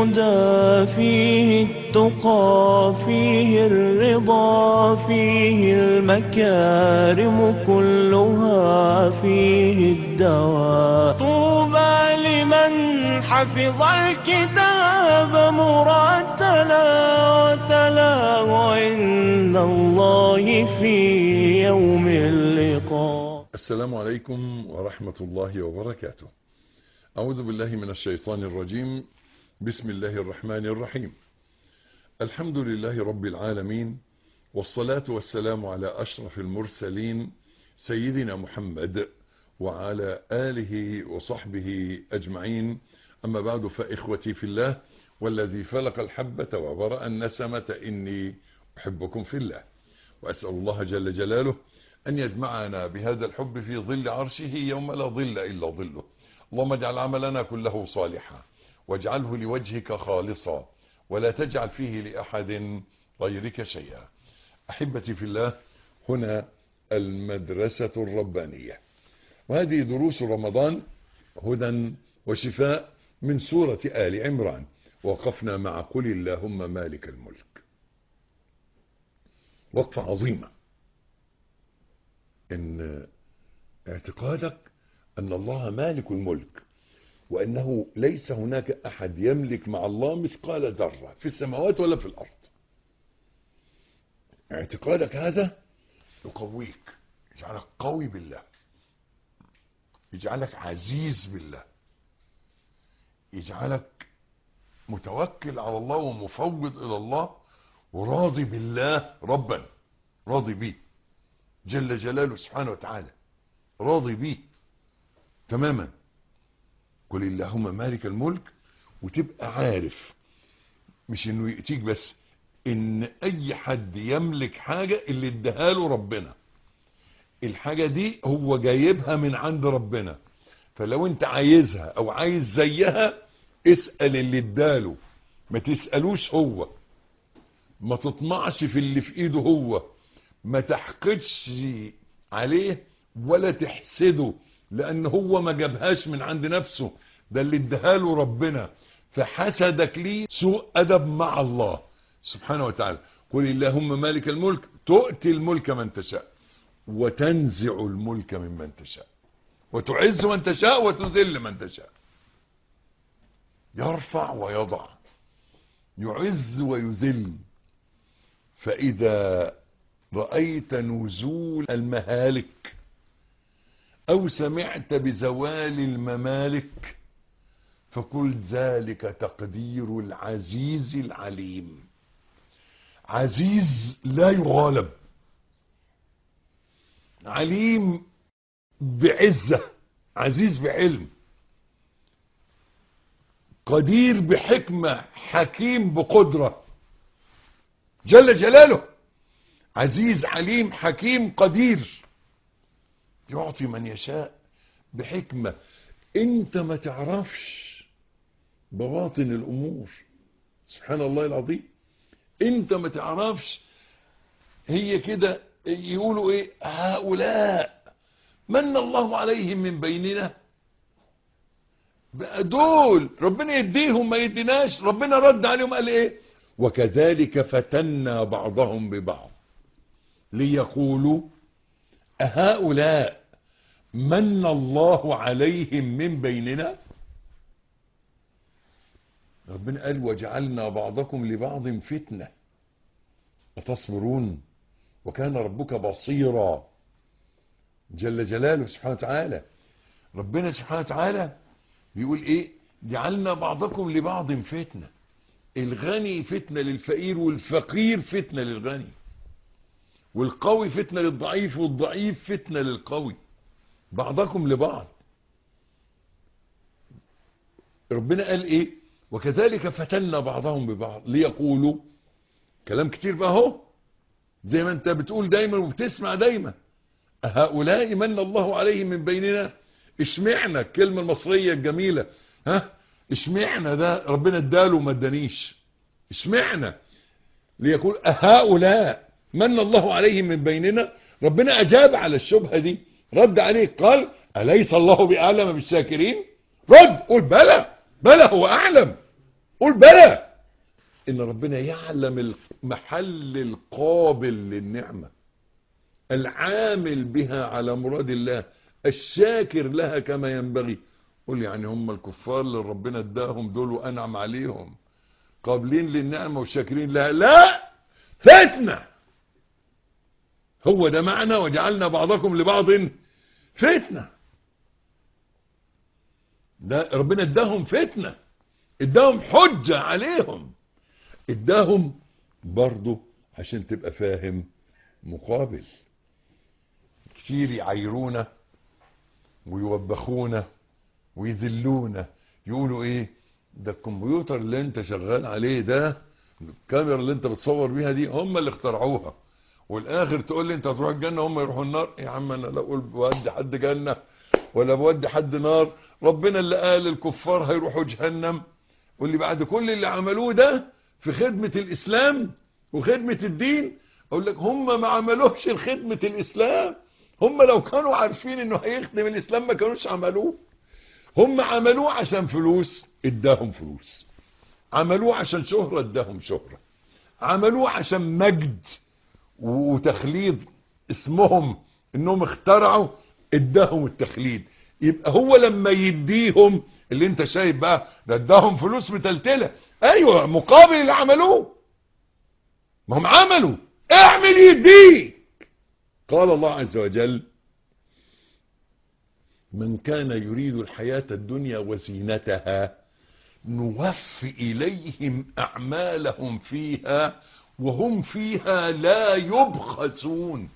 الهدى فيه التقى فيه الرضا فيه المكارم كلها فيه الدواء طوبى لمن حفظ الكتاب مرتلا وتلاه عند الله في يوم اللقاء السلام عليكم ورحمة الله وبركاته أعوذ بالله من الشيطان الرجيم بسم الله الرحمن الرحيم الحمد لله رب العالمين والصلاة والسلام على أشرف المرسلين سيدنا محمد وعلى آله وصحبه أجمعين أما بعد فإخوتي في الله والذي فلق الحبة وبرأ النسمة إني أحبكم في الله وأسأل الله جل جلاله أن يجمعنا بهذا الحب في ظل عرشه يوم لا ظل إلا ظله اللهم اجعل عملنا كله صالحا واجعله لوجهك خالصا ولا تجعل فيه لأحد غيرك شيئا أحبتي في الله هنا المدرسة الربانية وهذه دروس رمضان هدى وشفاء من سورة آل عمران وقفنا مع قل اللهم مالك الملك وقفة عظيمة ان اعتقادك ان الله مالك الملك وانه ليس هناك احد يملك مع الله مثقال ذرة في السماوات ولا في الارض اعتقادك هذا يقويك يجعلك قوي بالله يجعلك عزيز بالله يجعلك متوكل على الله ومفوض الى الله وراضي بالله ربا راضي بيه جل جلاله سبحانه وتعالى راضي بيه تماما قل اللهم مالك الملك وتبقى عارف مش انه يأتيك بس ان اي حد يملك حاجة اللي اداها له ربنا الحاجة دي هو جايبها من عند ربنا فلو انت عايزها او عايز زيها اسأل اللي اداله ما تسألوش هو ما تطمعش في اللي في ايده هو ما تحقدش عليه ولا تحسده لان هو ما جابهاش من عند نفسه ده اللي اداها ربنا فحسدك ليه سوء ادب مع الله سبحانه وتعالى قل اللهم مالك الملك تؤتي الملك من تشاء وتنزع الملك ممن تشاء وتعز من تشاء وتذل من تشاء يرفع ويضع يعز ويذل فإذا رأيت نزول المهالك أو سمعت بزوال الممالك فقل ذلك تقدير العزيز العليم عزيز لا يغالب عليم بعزة عزيز بعلم قدير بحكمة حكيم بقدرة جل جلاله عزيز عليم حكيم قدير يعطي من يشاء بحكمة انت ما تعرفش بواطن الامور سبحان الله العظيم انت ما تعرفش هي كده يقولوا ايه هؤلاء من الله عليهم من بيننا بقى دول ربنا يديهم ما يديناش ربنا رد عليهم قال ايه وكذلك فتنا بعضهم ببعض ليقولوا أهؤلاء من الله عليهم من بيننا ربنا قال وجعلنا بعضكم لبعض فتنة أتصبرون وكان ربك بصيرا جل جلاله سبحانه وتعالى ربنا سبحانه وتعالى بيقول ايه جعلنا بعضكم لبعض فتنة الغني فتنة للفقير والفقير فتنة للغني والقوي فتنة للضعيف والضعيف فتنة للقوي بعضكم لبعض ربنا قال ايه وكذلك فتنا بعضهم ببعض ليقولوا كلام كتير بقى اهو زي ما انت بتقول دايما وبتسمع دايما هؤلاء من الله عليهم من بيننا اشمعنا الكلمة المصرية الجميلة ها اشمعنا ده ربنا اداله وما ادانيش اشمعنا ليقول هؤلاء من الله عليهم من بيننا ربنا اجاب على الشبهة دي رد عليه قال أليس الله بأعلم بالشاكرين رد قول بلى بلى هو أعلم قول بلى ان ربنا يعلم المحل القابل للنعمة العامل بها على مراد الله الشاكر لها كما ينبغي قول يعني هم الكفار اللي ربنا اداهم دول وانعم عليهم قابلين للنعمة وشاكرين لها لا فتنة هو ده معنى وجعلنا بعضكم لبعض فتنة ده ربنا اداهم فتنة اداهم حجة عليهم اداهم برضه عشان تبقى فاهم مقابل كتير يعيرونا ويوبخونا ويذلونا يقولوا ايه ده الكمبيوتر اللي انت شغال عليه ده الكاميرا اللي انت بتصور بيها دي هم اللي اخترعوها والاخر تقول لي انت هتروح الجنه هم يروحوا النار يا عم انا لا اقول بودي حد جنه ولا بودي حد نار ربنا اللي قال الكفار هيروحوا جهنم واللي بعد كل اللي عملوه ده في خدمة الاسلام وخدمة الدين اقول لك هم ما عملوش الخدمة الاسلام هم لو كانوا عارفين انه هيخدم الاسلام ما كانوش عملوه هم عملوه عشان فلوس اداهم فلوس عملوه عشان شهرة اداهم شهرة عملوه عشان مجد وتخليد اسمهم انهم اخترعوا اداهم التخليد يبقى هو لما يديهم اللي انت شايف بقى ده اداهم فلوس متلتلة ايوه مقابل اللي عملوه ما هم عملوا اعمل يديك قال الله عز وجل من كان يريد الحياة الدنيا وزينتها نوف إليهم أعمالهم فيها وهم فيها لا يبخسون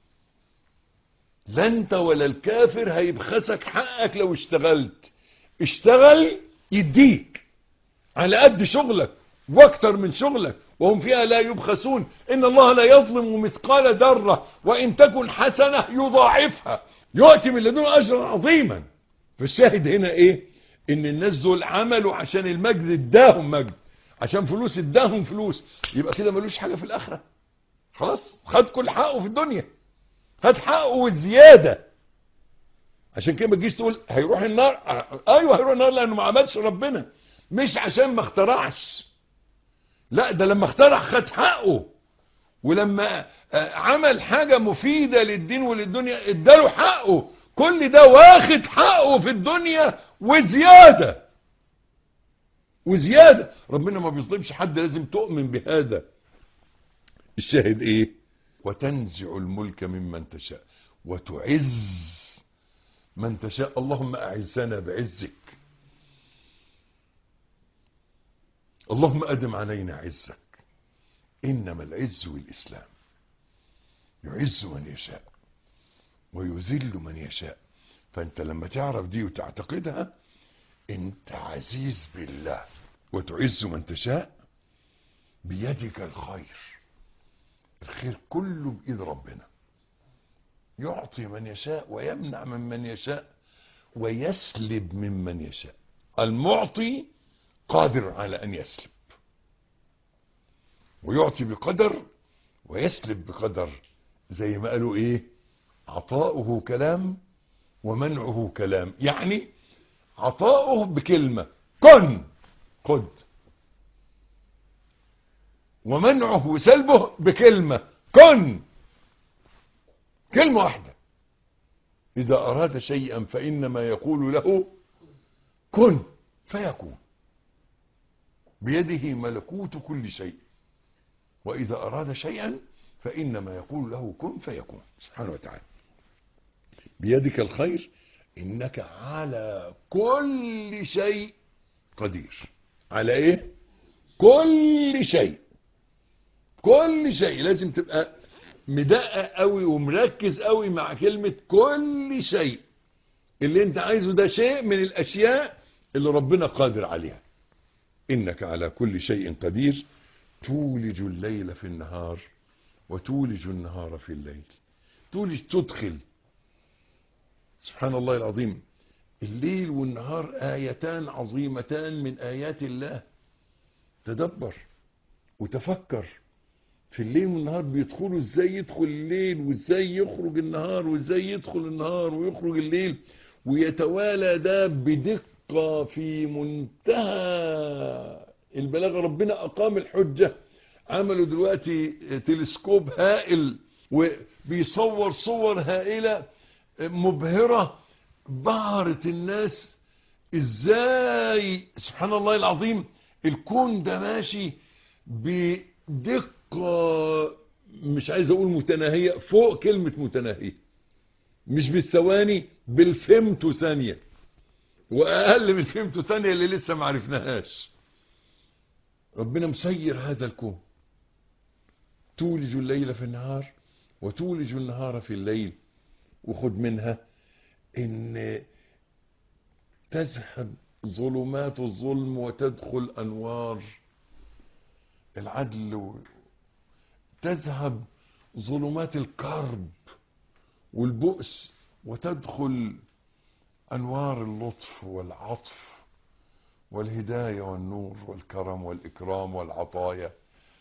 لا انت ولا الكافر هيبخسك حقك لو اشتغلت اشتغل يديك على قد شغلك واكتر من شغلك وهم فيها لا يبخسون ان الله لا يظلم مثقال ذره وان تكن حسنه يضاعفها يؤتي من لدنه اجرا عظيما فالشاهد هنا ايه ان الناس دول عملوا عشان المجد اداهم مجد عشان فلوس اداهم فلوس يبقى كده ملوش حاجه في الاخره خلاص خد كل حقه في الدنيا خد حقه والزياده عشان كده ما تجيش تقول هيروح النار ايوه هيروح النار لانه ما عملش ربنا مش عشان ما اخترعش لا ده لما اخترع خد حقه ولما عمل حاجة مفيدة للدين وللدنيا اداله حقه كل ده واخد حقه في الدنيا وزيادة وزيادة ربنا ما بيظلمش حد لازم تؤمن بهذا الشاهد ايه وتنزع الملك ممن تشاء وتعز من تشاء اللهم اعزنا بعزك اللهم ادم علينا عزك انما العز والاسلام يعز من يشاء ويذل من يشاء فانت لما تعرف دي وتعتقدها انت عزيز بالله وتعز من تشاء بيدك الخير الخير كله بايد ربنا يعطي من يشاء ويمنع ممن يشاء ويسلب ممن يشاء المعطي قادر على ان يسلب ويعطي بقدر ويسلب بقدر زي ما قالوا ايه عطاؤه كلام ومنعه كلام يعني عطاؤه بكلمة كن خد ومنعه وسلبه بكلمة كن كلمة واحدة إذا أراد شيئا فإنما يقول له كن فيكون بيده ملكوت كل شيء وإذا أراد شيئا فإنما يقول له كن فيكون سبحانه وتعالى بيدك الخير إنك على كل شيء قدير على إيه كل شيء كل شيء لازم تبقى مدقق قوي ومركز قوي مع كلمة كل شيء اللي انت عايزه ده شيء من الأشياء اللي ربنا قادر عليها إنك على كل شيء قدير تولج الليل في النهار وتولج النهار في الليل تولج تدخل سبحان الله العظيم الليل والنهار آيتان عظيمتان من آيات الله تدبر وتفكر في الليل والنهار بيدخلوا ازاي يدخل الليل وازاي يخرج النهار وازاي يدخل النهار ويخرج الليل ويتوالى ده بدقة في منتهى البلاغة ربنا أقام الحجة عملوا دلوقتي تلسكوب هائل وبيصور صور هائلة مبهرة بهرت الناس ازاي سبحان الله العظيم الكون ده ماشي بدقة مش عايز اقول متناهية فوق كلمة متناهية مش بالثواني بالفيمتو ثانية واقل من فيمتو ثانية اللي لسه ما عرفناهاش ربنا مسير هذا الكون تولج الليل في النهار وتولج النهار في الليل وخد منها ان تذهب ظلمات الظلم وتدخل انوار العدل و... تذهب ظلمات الكرب والبؤس وتدخل انوار اللطف والعطف والهدايه والنور والكرم والاكرام والعطايا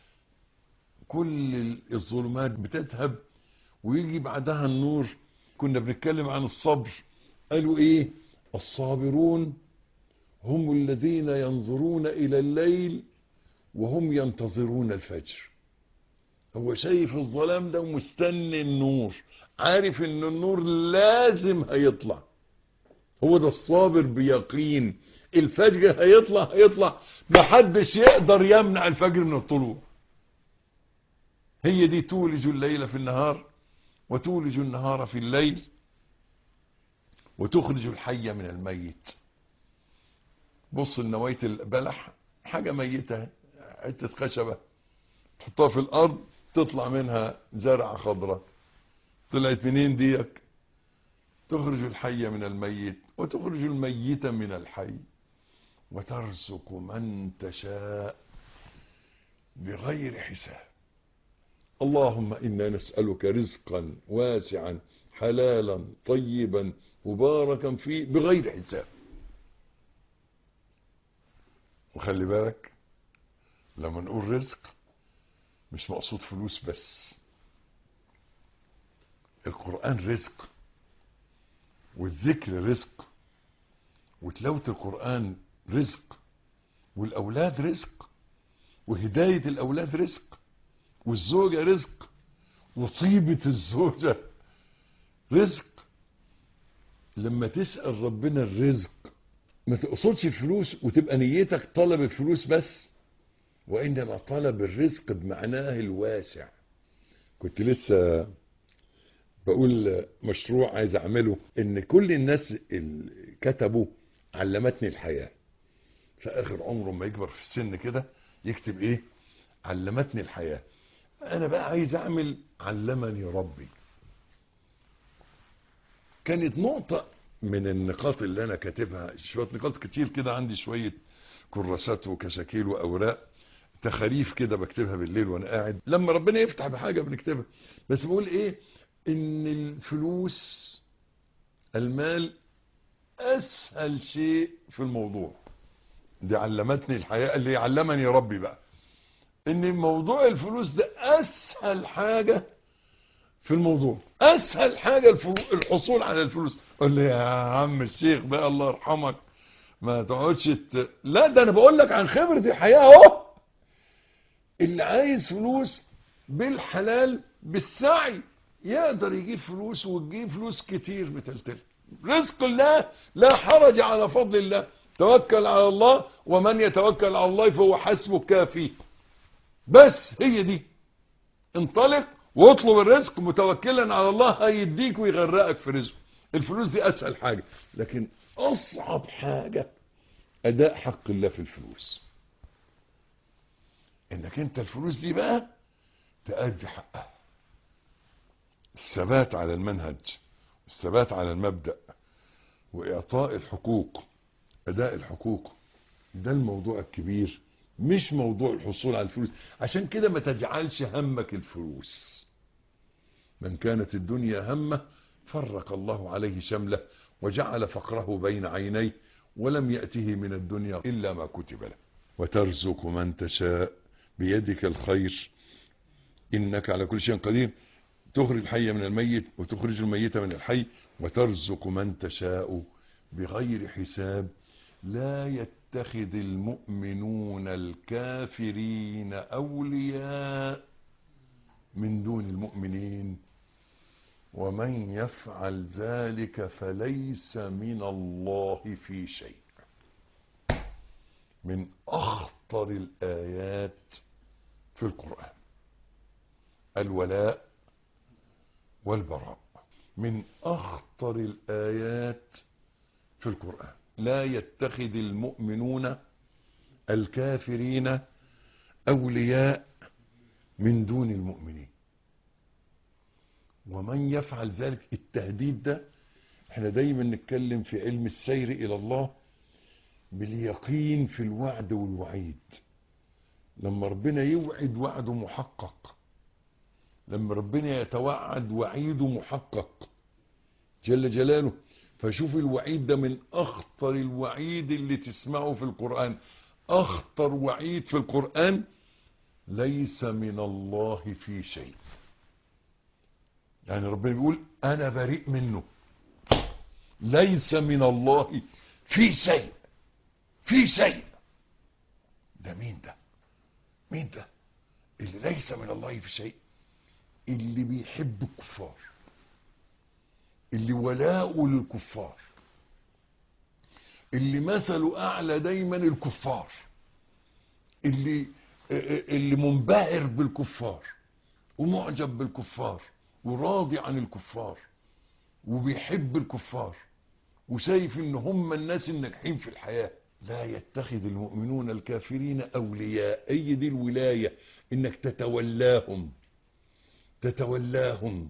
كل الظلمات بتذهب ويجي بعدها النور كنا بنتكلم عن الصبر قالوا ايه الصابرون هم الذين ينظرون الى الليل وهم ينتظرون الفجر هو شايف الظلام ده ومستني النور عارف ان النور لازم هيطلع هو ده الصابر بيقين الفجر هيطلع هيطلع محدش يقدر يمنع الفجر من الطلوع هي دي تولج الليل في النهار وتولج النهار في الليل وتخرج الحي من الميت بص لنواية البلح حاجة ميتة حتة خشبة تحطها في الأرض تطلع منها زرعة خضراء طلعت منين ديك تخرج الحي من الميت وتخرج الميت من الحي وترزق من تشاء بغير حساب اللهم إنا نسألك رزقا واسعا حلالا طيبا مباركا فيه بغير حساب وخلي بالك لما نقول رزق مش مقصود فلوس بس القرآن رزق والذكر رزق وتلاوة القرآن رزق والأولاد رزق وهداية الأولاد رزق والزوجة رزق وطيبة الزوجة رزق لما تسأل ربنا الرزق ما تقصدش الفلوس وتبقى نيتك طلب الفلوس بس وإنما طلب الرزق بمعناه الواسع كنت لسه بقول مشروع عايز أعمله إن كل الناس اللي كتبوا علمتني الحياة في آخر عمره ما يكبر في السن كده يكتب إيه علمتني الحياة أنا بقى عايز أعمل علمني ربي كانت نقطة من النقاط اللي أنا كاتبها شوية نقاط كتير كده عندي شوية كراسات وكشاكيل وأوراق تخاريف كده بكتبها بالليل وأنا قاعد لما ربنا يفتح بحاجة بنكتبها بس بقول إيه إن الفلوس المال أسهل شيء في الموضوع دي علمتني الحياة اللي علمني ربي بقى ان موضوع الفلوس ده اسهل حاجة في الموضوع اسهل حاجة الحصول على الفلوس قال لي يا عم الشيخ بقى الله يرحمك ما تقعدش ت... لا ده انا بقول لك عن خبرة الحياة اهو اللي عايز فلوس بالحلال بالسعي يقدر يجيب فلوس وتجيب فلوس كتير بتلتل رزق الله لا حرج على فضل الله توكل على الله ومن يتوكل على الله فهو حسبه كافي بس هي دي انطلق واطلب الرزق متوكلا على الله هيديك ويغرقك في رزقه الفلوس دي اسهل حاجة لكن اصعب حاجة اداء حق الله في الفلوس انك انت الفلوس دي بقى تأدي حقها الثبات على المنهج الثبات على المبدأ واعطاء الحقوق اداء الحقوق ده الموضوع الكبير مش موضوع الحصول على الفلوس عشان كده ما تجعلش همك الفلوس من كانت الدنيا همه فرق الله عليه شمله وجعل فقره بين عينيه ولم يأته من الدنيا إلا ما كتب له وترزق من تشاء بيدك الخير إنك على كل شيء قدير تخرج الحي من الميت وتخرج الميت من الحي وترزق من تشاء بغير حساب لا يت يتخذ المؤمنون الكافرين أولياء من دون المؤمنين ومن يفعل ذلك فليس من الله في شيء من أخطر الآيات في القرآن الولاء والبراء من أخطر الآيات في القرآن لا يتخذ المؤمنون الكافرين أولياء من دون المؤمنين ومن يفعل ذلك التهديد ده احنا دايما نتكلم في علم السير إلى الله باليقين في الوعد والوعيد لما ربنا يوعد وعده محقق لما ربنا يتوعد وعيده محقق جل جلاله فشوف الوعيد ده من اخطر الوعيد اللي تسمعه في القرآن اخطر وعيد في القرآن ليس من الله في شيء يعني ربنا بيقول انا بريء منه ليس من الله في شيء في شيء ده مين ده مين ده اللي ليس من الله في شيء اللي بيحب الكفار اللي ولاؤه للكفار اللي مثله اعلى دايما الكفار اللي اللي منبهر بالكفار ومعجب بالكفار وراضي عن الكفار وبيحب الكفار وشايف ان هم الناس الناجحين في الحياة لا يتخذ المؤمنون الكافرين اولياء اي دي الولاية انك تتولاهم تتولاهم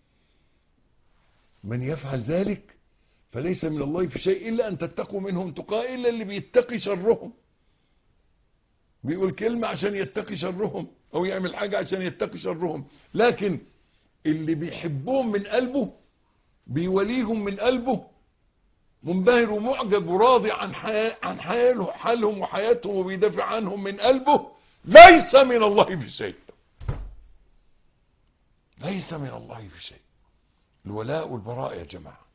من يفعل ذلك فليس من الله في شيء إلا أن تتقوا منهم تقاء إلا اللي بيتقي شرهم بيقول كلمة عشان يتقي شرهم أو يعمل حاجة عشان يتقي شرهم لكن اللي بيحبهم من قلبه بيوليهم من قلبه منبهر ومعجب وراضي عن حي... عن حاله حالهم وحياتهم وبيدافع عنهم من قلبه ليس من الله في شيء ليس من الله في شيء الولاء والبراء يا جماعة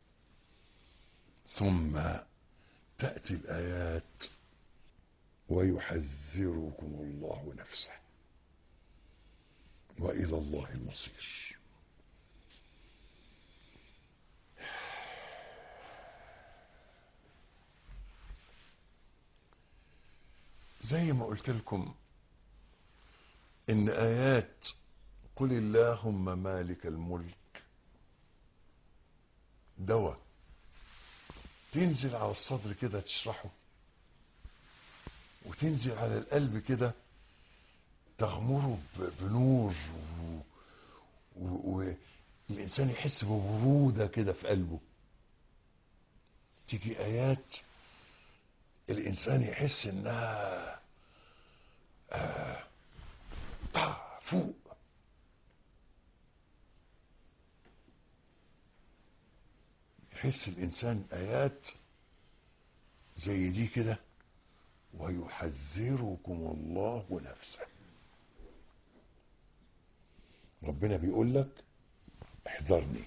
ثم تأتي الآيات ويحذركم الله نفسه وإلى الله المصير زي ما قلت لكم إن آيات قل اللهم مالك الملك دواء تنزل على الصدر كده تشرحه وتنزل على القلب كده تغمره بنور والإنسان يحس ببرودة كده في قلبه تيجي آيات الإنسان يحس إنها آه فوق يحس الإنسان آيات زي دي كده ويحذركم الله نفسه ربنا بيقول لك احذرني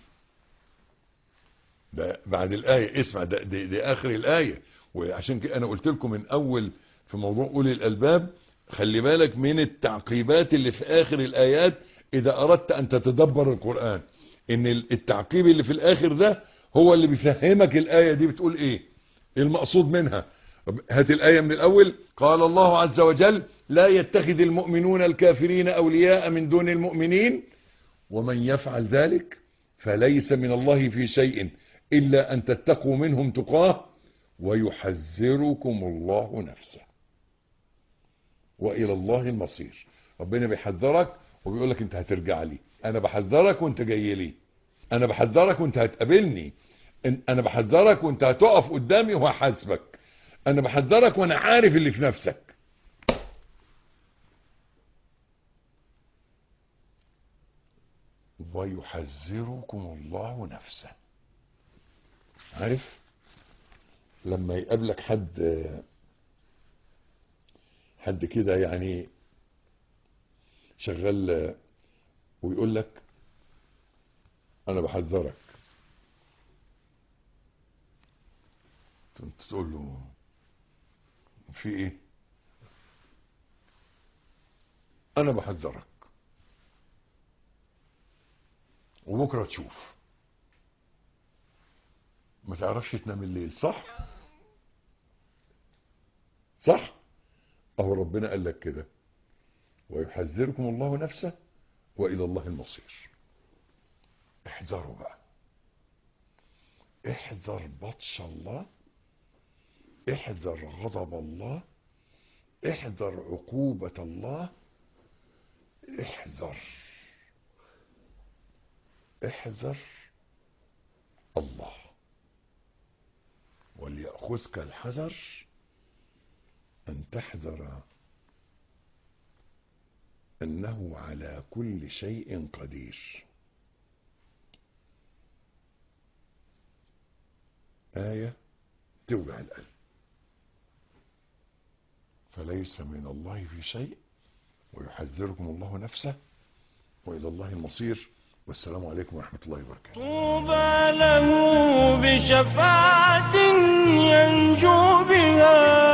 ده بعد الآية اسمع ده دي, دي آخر الآية وعشان كده أنا قلت لكم من أول في موضوع أولي الألباب خلي بالك من التعقيبات اللي في آخر الآيات إذا أردت أن تتدبر القرآن إن التعقيب اللي في الآخر ده هو اللي بيفهمك الآية دي بتقول إيه المقصود منها هات الآية من الأول قال الله عز وجل لا يتخذ المؤمنون الكافرين أولياء من دون المؤمنين ومن يفعل ذلك فليس من الله في شيء إلا أن تتقوا منهم تقاه ويحذركم الله نفسه وإلى الله المصير ربنا بيحذرك وبيقول لك انت هترجع لي انا بحذرك وانت جاي لي انا بحذرك وانت هتقابلني انا بحذرك وانت هتقف قدامي وهحاسبك انا بحذرك وانا عارف اللي في نفسك ويحذركم الله نفسه عارف لما يقابلك حد حد كده يعني شغال ويقول لك انا بحذرك انت تقول له في ايه انا بحذرك وبكره تشوف ما تعرفش تنام الليل صح صح اهو ربنا قال لك كده ويحذركم الله نفسه والى الله المصير احذروا بقى احذر بطش الله احذر غضب الله احذر عقوبة الله احذر احذر الله وليأخذك الحذر أن تحذر أنه على كل شيء قدير آية توجع القلب فليس من الله في شيء ويحذركم الله نفسه وإلى الله المصير والسلام عليكم ورحمة الله وبركاته طوبى له بشفاعة ينجو بها